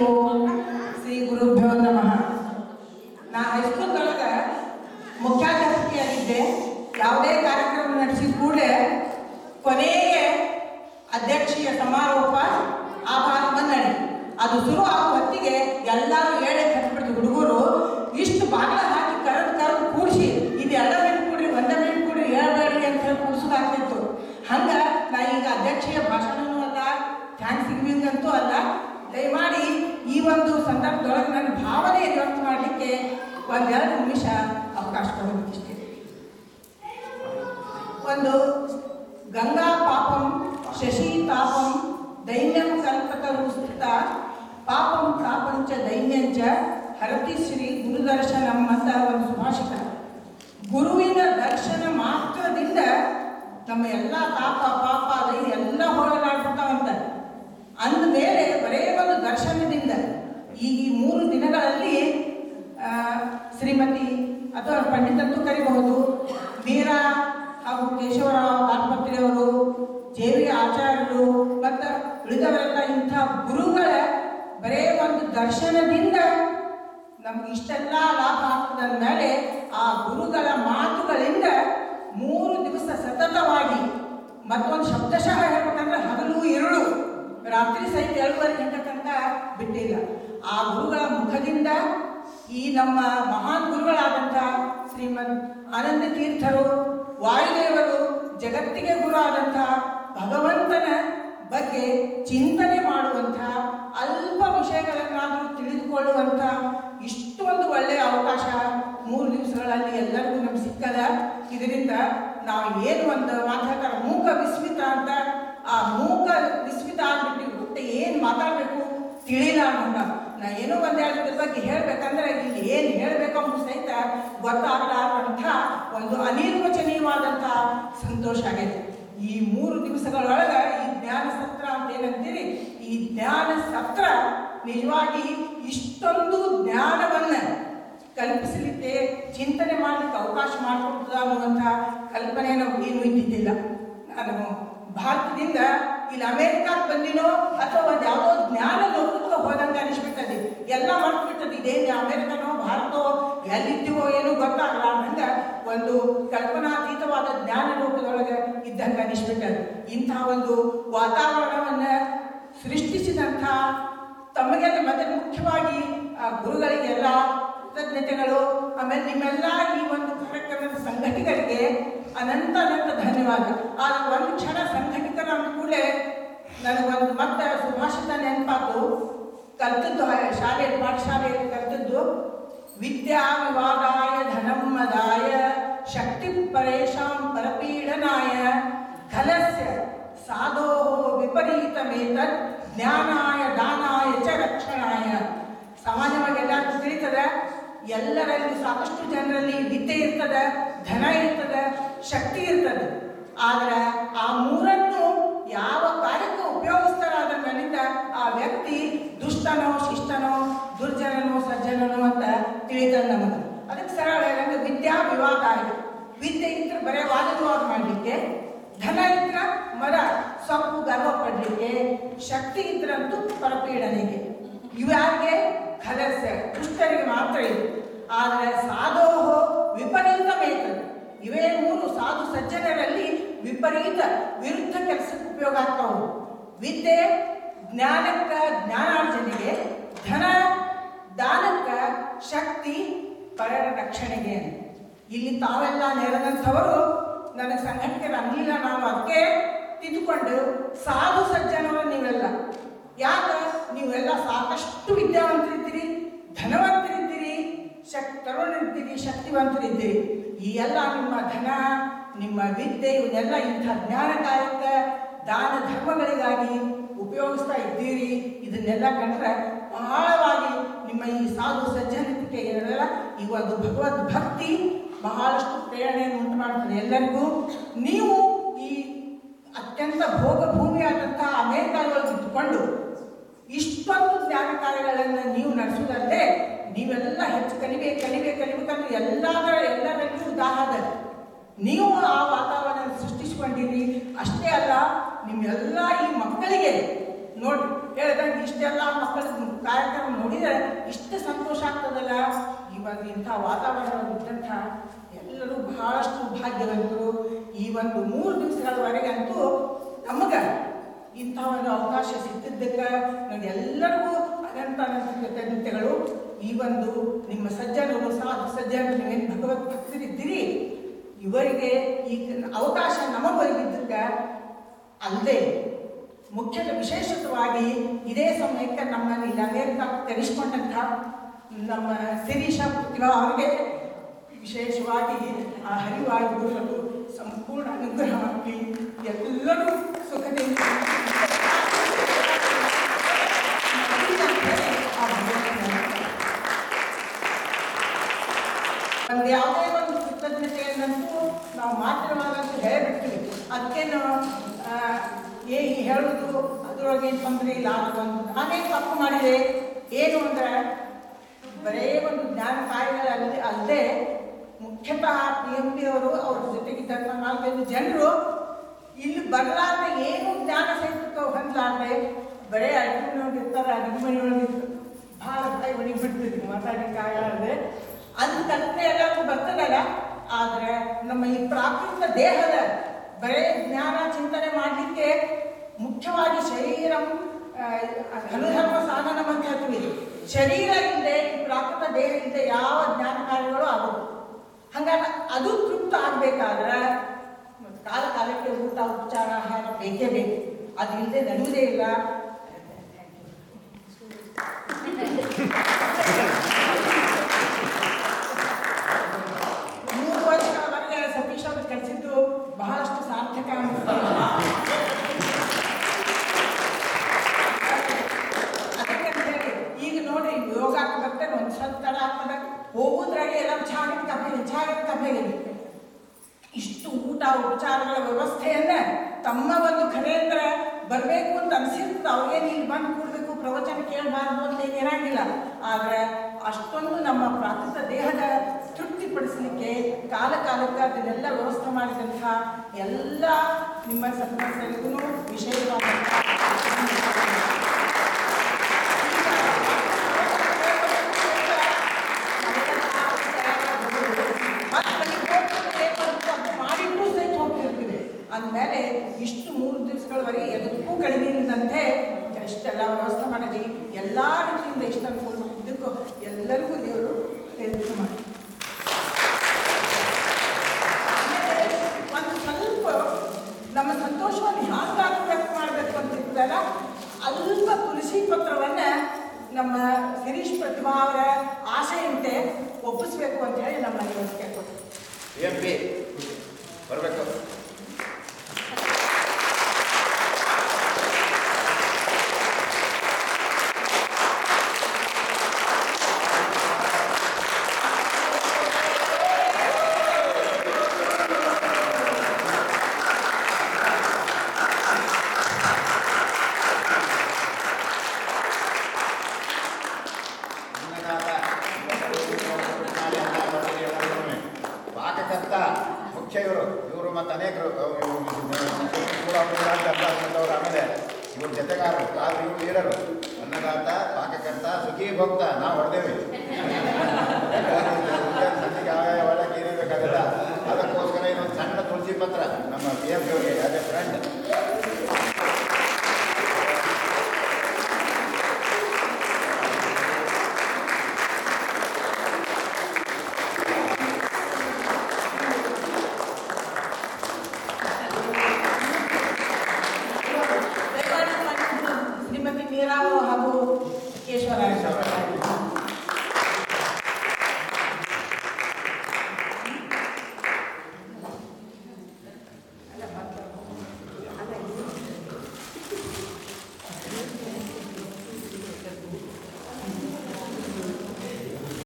ಓಂ ಶ್ರೀ ಗುರುಭ್ಯೋ ನಮಃ ನಾ ಹೈಸ್ಕೂಲ್ ಒಳಗೆ ಮುಖ್ಯಾಧ್ಯಾಪಕಿಯಾಗಿದ್ದೆ ಯಾವುದೇ ಕಾರ್ಯಕ್ರಮ ನಡೆಸಿದ ಕೂಡಲೇ ಕೊನೆಗೆ ಅಧ್ಯಕ್ಷೀಯ ಸಮಾರೋಪ ಆಭಾರ ಮನ್ನಣೆ ಅದು ಶುರು ಆಗೋ ಹೊತ್ತಿಗೆ ಎಲ್ಲರೂ ಹೇಳಿ ಕಟ್ಬಿಡ್ತು ಹುಡುಗರು ಇಷ್ಟು ಬಾಗಿಲ ಹಾಕಿ ಕರೆದು ಕರೆದು ಕೂಡಿಸಿ ಇದು ಎಲ್ಲ ಮಿನಿಟ್ ಕೂಡ್ರಿ ಒಂದೇ ಮಿನಿಟ್ ಕೂಡ್ರಿ ಹೇಳ್ಬೇಡ್ರಿ ಅಂತ ಹೇಳಿ ಕೂಡಿಸೋದಾಗ್ತಿತ್ತು ಹಂಗೆ ನಾ ಈಗ ಅಧ್ಯಕ್ಷೀಯ ಭಾಷಣನೂ ಅಲ್ಲ ಥ್ಯಾಂಕ್ಸ್ ಗಿವಿಂಗ್ ಅಂತೂ ಅಲ್ಲ ದಯಮಾಡಿ ಈ ಒಂದು ಸಂದರ್ಭದೊಳಗೆ ನನ್ನ ಭಾವನೆ ವ್ಯಕ್ತ ಮಾಡಲಿಕ್ಕೆ ಒಂದೆರಡು ನಿಮಿಷ ಅವಕಾಶ ಕೊಡಬೇಕಿಷ್ಟೇ ಒಂದು ಗಂಗಾ ಪಾಪಂ ಶಶಿ ತಾಪಂ ದೈನ್ಯಂ ಕಲ್ಪತರು ಸುತ್ತ ಪಾಪಂ ಪ್ರಾಪಂಚ ದೈನ್ಯಂಚ ಹರತಿ ಶ್ರೀ ಗುರುದರ್ಶನಂ ಅಂತ ಒಂದು ಸುಭಾಷಿತ ಗುರುವಿನ ದರ್ಶನ ಮಾತ್ರದಿಂದ ನಮ್ಮ ಎಲ್ಲ ತಾಪ ಪಾಪ ದೈನ್ಯ ಎಲ್ಲ ಹೋಗಲಾಡ್ಬಿಡ್ತಾವಂತ ಅಂದಮೇಲೆ ಬರೇ ಒಂದು ದರ್ಶನದಿಂದ ಈಗ ಈ ಮೂರು ದಿನಗಳಲ್ಲಿ ಆ, ಶ್ರೀಮತಿ ಅಥವಾ ಪಂಡಿತಂತೂ ಕರಿಬಹುದು ಮೀರಾ ಹಾಗೂ ಕೇಶವರಾವ್ ದಾಸಪತ್ರಿ ಅವರು ಜೆ ವಿ ಆಚಾರ್ಯರು ಮತ್ತು ಉಳಿದವರೆಲ್ಲ ಇಂಥ ಗುರುಗಳ ಬರೇ ಒಂದು ದರ್ಶನದಿಂದ ನಮ್ಗೆ ಇಷ್ಟೆಲ್ಲ ಲಾಭ ಆಗ್ತದ ಮೇಲೆ ಆ ಗುರುಗಳ ಮಾತುಗಳಿಂದ ಮೂರು ದಿವಸ ಸತತವಾಗಿ ಮತ್ತೊಂದು ಶಬ್ದಶಃ ಹೇಳ್ಬೇಕಂದ್ರೆ ಹಗಲು ഇരുಳು ರಾತ್ರಿ ಸಹಿತ ಏಳುವರೆ ಗಂಟೆ ತನಕ ಬಿಟ್ಟಿಲ್ಲ ಆ ಗುರುಗಳ ಮುಖದಿಂದ ಈ ನಮ್ಮ ಮಹಾನ್ ಗುರುಗಳಾದಂಥ ಶ್ರೀಮದ್ ಆನಂದ ತೀರ್ಥರು ವಾಯುದೇವರು ಜಗತ್ತಿಗೆ ಗುರು ಆದಂಥ ಭಗವಂತನ ಬಗ್ಗೆ ಚಿಂತನೆ ಮಾಡುವಂಥ ಅಲ್ಪ ವಿಷಯಗಳನ್ನಾದರೂ ತಿಳಿದುಕೊಳ್ಳುವಂಥ ಇಷ್ಟೊಂದು ಒಳ್ಳೆಯ ಅವಕಾಶ ಮೂರು ದಿವಸಗಳಲ್ಲಿ ಎಲ್ಲರಿಗೂ ನಮ್ಗೆ ಸಿಕ್ಕದ ಇದರಿಂದ ನಾವು ಏನು ಒಂದು ಮಾತಾಡ್ತಾರೆ ಮೂಕ ವಿಸ್ಮಿತ ಅಂತ ಆ ಮೂಕ ವಿಸ್ಮಿತ ಆಗ್ಬಿಟ್ಟು ಮತ್ತೆ ಏನು ಮಾತಾಡಬೇಕು ತಿಳಿಲ್ಲ ಅನ್ನೋಣ ನಾ ಏನೋ ಒಂದೆರಡು ಇದ್ರ ಬಗ್ಗೆ ಹೇಳ್ಬೇಕಂದ್ರೆ ಇಲ್ಲಿ ಏನು ಹೇಳಬೇಕಂಬ ಸಹಿತ ಗೊತ್ತಾಗಲಾರಂಥ ಒಂದು ಅನಿರ್ವಚನೀಯವಾದಂಥ ಸಂತೋಷ ಆಗೈತೆ ಈ ಮೂರು ದಿವಸಗಳೊಳಗೆ ಈ ಜ್ಞಾನ ಸತ್ರ ಅಂತ ಏನಂತೀರಿ ಈ ಜ್ಞಾನ ಸತ್ರ ನಿಜವಾಗಿ ಇಷ್ಟೊಂದು ಜ್ಞಾನವನ್ನ ಕಲ್ಪಿಸಲಿಕ್ಕೆ ಚಿಂತನೆ ಮಾಡಲಿಕ್ಕೆ ಅವಕಾಶ ಮಾಡಿಕೊಡ್ತದ ಅನ್ನುವಂಥ ಕಲ್ಪನೆ ನಮ್ಗೆ ಏನೂ ಇದ್ದಿದ್ದಿಲ್ಲ ನಾನು ಭಾರತದಿಂದ ಇಲ್ಲಿ ಅಮೇರಿಕಾಕ್ಕೆ ಬಂದಿನೋ ಅಥವಾ ಒಂದು ಯಾವುದೋ ಜ್ಞಾನ ಲೋಕಕ್ಕೆ ಹೋದಂಗೆ ಅನಿಸ್ಬಿಟ್ಟದೆ ಎಲ್ಲ ಮಾಡ್ಬಿಟ್ಟದೆ ಇದೇನು ಅಮೇರಿಕನೋ ಭಾರತವೋ ಎಲ್ಲಿದ್ದೀವೋ ಏನೋ ಗೊತ್ತಾಗಲ್ಲ ಹಂಗೆ ಒಂದು ಕಲ್ಪನಾತೀತವಾದ ಜ್ಞಾನ ಲೋಕದೊಳಗೆ ಇದ್ದಂಗೆ ಅನಿಸ್ಬಿಟ್ಟದೆ ಇಂಥ ಒಂದು ವಾತಾವರಣವನ್ನು ಸೃಷ್ಟಿಸಿದಂಥ ತಮಗೆಲ್ಲ ಮತ್ತೆ ಮುಖ್ಯವಾಗಿ ಆ ಗುರುಗಳಿಗೆಲ್ಲ ಕೃತಜ್ಞತೆಗಳು ಆಮೇಲೆ ನಿಮ್ಮೆಲ್ಲ ಈ ಒಂದು ಕಾರ್ಯಕ್ರಮದ ಸಂಘಟಕರಿಗೆ ಅನಂತ ಅನಂತ ಧನ್ಯವಾದ ಆದ್ರೆ ಒಂದು ಕ್ಷಣ ಸಂಘಟಕರ ಅಂದ ಕೂಡಲೇ ನನಗೊಂದು ಮತ್ತೆ ಸುಭಾಷಿತ ನೆನಪಾತು ಕಲ್ತದ್ದು ಹ- ಶಾಲೆ ಪಾಠಶಾಲೆಯಲ್ಲಿ ಕಲ್ತದ್ದು ವಿದ್ಯಾ ವಿವಾದಾಯ ಧನಂ ಮದಾಯ ಶಕ್ತಿ ಪರೇಶಾಂ ಪರಪೀಡನಾಯ ಖಲಸ್ಯ ಸಾಧೋ ವಿಪರೀತಮೇತತ್ ಜ್ಞಾನಾಯ ದಾನಾಯ ಚ ರಕ್ಷಣಾಯ ಸಾಮಾನ್ಯವಾಗಿ ಎಲ್ಲರಿಗೂ ತಿಳಿತದೆ ಎಲ್ಲರಲ್ಲಿ ಸಾಕಷ್ಟು ಜನರಲ್ಲಿ ವಿದ್ಯೆ ಇರ್ತದೆ ಧನ ಇರ್ತದೆ ಶಕ್ತಿ ಇರ್ತದೆ ಆದ್ರೆ ಆ ಮೂರನ್ನು ಯಾವ ಕಾರ್ಯಕ್ಕೆ ಉಪಯೋಗಿಸ್ತಾರ ಅದರ ಮೇಲಿಂದ ಆ ವ್ಯಕ್ತಿ ದುಷ್ಟನೋ ಶಿಷ್ಟನೋ ದುರ್ಜನನೋ ಸಜ್ಜನನೋ ಅಂತ ತಿಳಿತದೆ ನಮಗೆ ಅದಕ್ಕೆ ಸರಳ ಹೇಳಂದ್ರೆ ವಿದ್ಯಾ ವಿವಾದ ಆಗಿದೆ ವಿದ್ಯೆ ಇದ್ರೆ ಬರೇ ವಾದ ವಿವಾದ ಮಾಡಲಿಕ್ಕೆ ಧನ ಇದ್ರ ಮರ ಸೊಪ್ಪು ಗರ್ವ ಪಡಲಿಕ್ಕೆ ಶಕ್ತಿ ಇದ್ರಂತೂ ಪರಪೀಡನೆಗೆ ಇವ್ಯಾರಿಗೆ ಖಲಸ್ಯ ದುಷ್ಟರಿಗೆ ಮಾತ್ರ ಇದು ಆದರೆ ಸಾಧೋಹ ವಿಪರೀತ ಮೇತದೆ ಇವೇ ಮೂರು ಸಾಧು ಸಜ್ಜನರಲ್ಲಿ ವಿಪರೀತ ವಿರುದ್ಧ ಕೆಲಸಕ್ಕೆ ಉಪಯೋಗ ಆಗ್ತಾವು ವಿದ್ಯೆ ಜ್ಞಾನಕ್ಕ ಜ್ಞಾನಾರ್ಜನೆಗೆ ಧನ ದಾನಕ್ಕ ಶಕ್ತಿ ಪರರ ರಕ್ಷಣೆಗೆ ಇಲ್ಲಿ ತಾವೆಲ್ಲ ನೆರೆದಂಥವರು ನನ್ನ ಸಂಘಟನೆಗೆ ಅನ್ನಿಲ್ಲ ನಾನು ಅದಕ್ಕೆ ತಿದ್ದುಕೊಂಡು ಸಾಧು ಸಜ್ಜನರು ನೀವೆಲ್ಲ ಯಾಕೆ ನೀವೆಲ್ಲ ಸಾಕಷ್ಟು ವಿದ್ಯಾವಂತರಿದ್ದೀರಿ ಧನವಂತರಿದ್ದೀರಿ ಶಕ್ ತರುಣರಿದ್ದೀರಿ ಶಕ್ತಿವಂತರಿದ್ದೀರಿ ಈ ಎಲ್ಲ ನಿಮ್ಮ ಧನ ನಿಮ್ಮ ವಿದ್ಯೆ ಇವನ್ನೆಲ್ಲ ಇಂಥ ಜ್ಞಾನಕಾಯಕ ದಾನ ಧರ್ಮಗಳಿಗಾಗಿ ಉಪಯೋಗಿಸ್ತಾ ಇದ್ದೀರಿ ಇದನ್ನೆಲ್ಲ ಕಂಡ್ರೆ ಬಹಳವಾಗಿ ನಿಮ್ಮ ಈ ಸಾಧು ಸಜ್ಜನಿಕೆ ಏನಿರಲ್ಲ ಈ ಒಂದು ಭಗವದ್ ಭಕ್ತಿ ಬಹಳಷ್ಟು ಪ್ರೇರಣೆಯನ್ನು ಉಂಟು ಮಾಡ್ತದೆ ಎಲ್ಲರಿಗೂ ನೀವು ಈ ಅತ್ಯಂತ ಭೋಗ ಭೂಮಿಯಾದಂತಹ ಅಮೇರಿಕಾದೊಳಗೆ ಇದ್ದುಕೊಂಡು ಇಷ್ಟೊಂದು ಜ್ಞಾನ ಕಾರ್ಯಗಳನ್ನು ನೀವು ನಡೆಸುವುದಲ್ಲದೆ ನೀವೆಲ್ಲ ಹೆಚ್ಚು ಕಲಿಬೇಕು ಕಲಿಬೇಕು ಕಲಿಬೇಕಂದ್ರೆ ಎಲ್ಲದರ ಎಲ್ಲರಲ್ಲೂ ದಾಹದ ನೀವು ಆ ವಾತಾವರಣ ಸೃಷ್ಟಿಸಿಕೊಂಡಿರಿ ಅಷ್ಟೇ ಅಲ್ಲ ನಿಮ್ಮೆಲ್ಲ ಈ ಮಕ್ಕಳಿಗೆ ನೋಡಿ ಹೇಳಿದಾಗ ಇಷ್ಟೆಲ್ಲ ಮಕ್ಕಳ ಕಾರ್ಯಕ್ರಮ ನೋಡಿದ್ರೆ ಇಷ್ಟು ಸಂತೋಷ ಆಗ್ತದಲ್ಲ ಇವಾಗ ಇಂಥ ವಾತಾವರಣ ಇದ್ದಂಥ ಎಲ್ಲರೂ ಬಹಳಷ್ಟು ಭಾಗ್ಯವಂತರು ಈ ಒಂದು ಮೂರು ದಿವಸಗಳವರೆಗಂತೂ ನಮಗೆ ಇಂಥ ಒಂದು ಅವಕಾಶ ಸಿಕ್ಕಿದ್ದಕ್ಕೆ ನಾನು ಎಲ್ಲರಿಗೂ ಅನಂತ ಅನಂತ ಕೃತಜ್ಞತೆಗಳು ಈ ಒಂದು ನಿಮ್ಮ ಸಜ್ಜನರು ಸಾಧು ಸಜ್ಜನರು ನೀವೇನು ಭಗವತ್ ಭಕ್ತರಿದ್ದೀರಿ ಇವರಿಗೆ ಈ ಅವಕಾಶ ನಮಗೊದಗಿದ್ದಕ್ಕೆ ಅಲ್ಲದೆ ಮುಖ್ಯ ವಿಶೇಷವಾಗಿ ಇದೇ ಸಮಯಕ್ಕೆ ನಮ್ಮನ್ನು ಇಲ್ಲಿ ಅಮೇರಿಕ ತೆರೆಸ್ಕೊಂಡಂಥ ನಮ್ಮ ಶಿರೀಷ ಪ್ರತಿಭಾ ಅವರಿಗೆ ವಿಶೇಷವಾಗಿ ಆ ಹರಿವಾಯು ಗುರುಗಳು ಸಂಪೂರ್ಣ ಅನುಗ್ರಹ ಮಾಡಿ ಎಲ್ಲರೂ ಸುಖದಿಂದ ಆ ಭಗವಂತನ ಒಂದು ಯಾವುದೇ ಒಂದು ಕೃತಜ್ಞತೆಯನ್ನಂತೂ ನಾವು ಮಾತ್ರವಾದಂತೂ ಹೇಳಿಬಿಡ್ತೀವಿ ಅದಕ್ಕೆ ನಾವು ಆ, ಏ ಹೇಳೋದು ಅದರೊಳಗೆ ಏನು ತೊಂದರೆ ಇಲ್ಲ ಅದು ಒಂದು ನಾನೇನು ತಪ್ಪು ಮಾಡಿದೆ ಏನು ಅಂದರೆ ಬರೇ ಒಂದು ಜ್ಞಾನ ಕಾರ್ಯಗಳಲ್ಲಿ ಅಲ್ಲದೆ ಮುಖ್ಯತಃ ಪಿ ಎಂ ಪಿ ಅವರು ಅವ್ರ ಜೊತೆಗಿದ್ದಂಥ ನಾಲ್ಕೈದು ಜನರು ಇಲ್ಲಿ ಬರಲಾರ್ದೆ ಏನು ಜ್ಞಾನ ಸಹಿತ ಹೊಂದಲಾರ್ದೆ ಬರೇ ಅಡುಗೆ ಮನೆಯೊಳಗೆ ಇರ್ತಾರೆ ಅಡುಗೆ ಮನೆಯೊಳಗೆ ಭಾಳ ಬಾಯಿ ಒಣಗಿ ಬಿಡ್ತಿದ್ವಿ ಮಾತಾಡಲಿಕ್ಕೆ ಆಗಲಾರ್ದೆ ಅದು ಕಲ್ಪನೆ ಎಲ್ಲರಿಗೂ ಬರ್ತದಲ್ಲ ಆದರೆ ನಮ್ಮ ಈ ಪ್ರಾಕೃತಿಕ ದೇಹದ ಬರೇ ಜ್ಞಾನ ಚಿಂತನೆ ಮಾಡಲಿಕ್ಕೆ ಮುಖ್ಯವಾಗಿ ಶರೀರ ಧನುಧರ್ಮ ಸಾಧನ ಅಂತ ಹೇಳ್ತೀವಿ ಶರೀರ ಇಲ್ಲದೆ ಈ ಪ್ರಾಕೃತ ದೇಹ ಇಲ್ಲದೆ ಯಾವ ಜ್ಞಾನ ಕಾರ್ಯಗಳು ಆಗೋದು ಹಂಗಾಗಿ ಅದು ತೃಪ್ತ ಆಗಬೇಕಾದ್ರೆ ಕಾಲ ಕಾಲಕ್ಕೆ ಊಟ ಉಪಚಾರ ಆಹಾರ ಬೇಕೇ ಬೇಕು ಅದು ಇಲ್ಲದೆ ನಡೆಯುವುದೇ ಇಲ್ಲ ಮೂರು ವರ್ಷಗಳವರೆಗೆ ಸತೀಶ್ ಅವರು ಕಲಿಸಿದ್ದು ಬಹಳಷ್ಟು ಸಾರ್ಥಕ ಅನಿಸ್ತದೆ ಅದಕ್ಕೆ ಅಂತ ಹೇಳಿ ಈಗ ನೋಡ್ರಿ ಯೋಗಕ್ಕೆ ಬರ್ತೇನೆ ಒಂದು ಸ್ವಲ್ಪ ತಡ ಆಗ್ತದೆ ಹೋಗುದ್ರಾಗೆ ಎಲ್ಲ ಚಾಗಿನ ಕಪ್ಪೆ ಚಾಗಿನ ಕಪ್ಪೆಗೆ ಇಷ್ಟು ಊಟ ಉಪಚಾರಗಳ ವ್ಯವಸ್ಥೆಯನ್ನ ತಮ್ಮ ಒಂದು ಖರೇಂದ್ರ ಬರಬೇಕು ಅಂತ ಅನ್ಸಿರ್ತದೆ ಅವ್ರಿಗೇನು ಇಲ್ಲಿ ಬಂದು ಕೂಡಬೇಕು ಪ್ರವಚನ ಕೇಳಬಾರ್ದು ಅಂತ ಏನು ಇರಂಗಿಲ್ಲ ಆದರೆ ಅಷ್ಟೊಂದು ನಮ್ಮ ಪ್ರಾಕೃತ ದೇಹದ ತೃಪ್ತಿಪಡಿಸಲಿಕ್ಕೆ ಕಾಲ ಕಾಲಕ್ಕೆ ಅದನ್ನೆಲ್ಲ ವ್ಯವಸ್ಥೆ ಮಾಡಿದಂಥ ಎಲ್ಲ ನಿಮ್ಮ ಸನ್ಮಾಸರಿಗೂ ವಿಶೇಷವಾದಂಥ ಮಾಡಿಟ್ಟು ಸಹಿತ ಹೋಗ್ತಿರ್ತೀವಿ ಅಂದಮೇಲೆ ಇಷ್ಟು ಮೂರು ದಿವಸಗಳವರೆಗೆ ಎದಕ್ಕೂ ಕಡಿಮೆ ಇಲ್ಲದಂತೆ ಎಷ್ಟೆಲ್ಲ ವ್ಯವಸ್ಥೆ ಮಾಡಿದ್ವಿ ಎಲ್ಲ ರೀತಿಯಿಂದ ಇಷ್ಟು ಅನ್ಕೊಂಡು ಇದಕ್ಕೂ ಎಲ್ಲರಿಗೂ ದೇವರು ಹೇಳ್ತು ಮಾಡಿ ಆಮೇಲೆ ಒಂದು ಸ್ವಲ್ಪ ನಮ್ಮ ಸಂತೋಷವನ್ನು ಹ್ಯಾಂಗಾದ್ರೂ ವ್ಯಕ್ತ ಮಾಡಬೇಕು ಅಂತ ಇರ್ತದಲ್ಲ ಅಲ್ಪ ತುಳಸಿ ಪತ್ರವನ್ನ ನಮ್ಮ ಗಿರೀಶ್ ಪ್ರತಿಭಾ ಅವರ ಆಸೆಯಂತೆ ಒಪ್ಪಿಸ್ಬೇಕು ಅಂತ ಹೇಳಿ ನಮ್ಮ ಮನೆಯವ್ರು ಕೇಳ್ಕೊತಾರೆ ಎಂ ಪಿ ಬರಬೇಕು ಪಾಕಕರ್ತ ಮುಖ್ಯ ಇವರು ಇವರು ಮತ್ತು ಅನೇಕರು ಅವ್ರು ಕೂಡ ಅವರು ಆಮೇಲೆ ಇವ್ರ ಜೊತೆಗಾರರು ಆದ್ರೆ ಇವ್ರು ಲೀಡರು ಅನ್ನದಾತ ಪಾಕಕರ್ತ ಸುಖಿ ಭಕ್ತ ನಾವು ಹೊಡೆದೇವಿ ಸಂಜೆಗೆ ಆಗಾಯ ಒಳಗೆ ಏನಿರಬೇಕಾಗಲ್ಲ ಅದಕ್ಕೋಸ್ಕರ ಇನ್ನೊಂದು ಸಣ್ಣ ತುಳಸಿ ಪತ್ರ ನಮ್ಮ ಪಿ ಎಫ್ ಅವರಿಗೆ ಆಸ್ ಎ ಫ್ರೆಂಡ್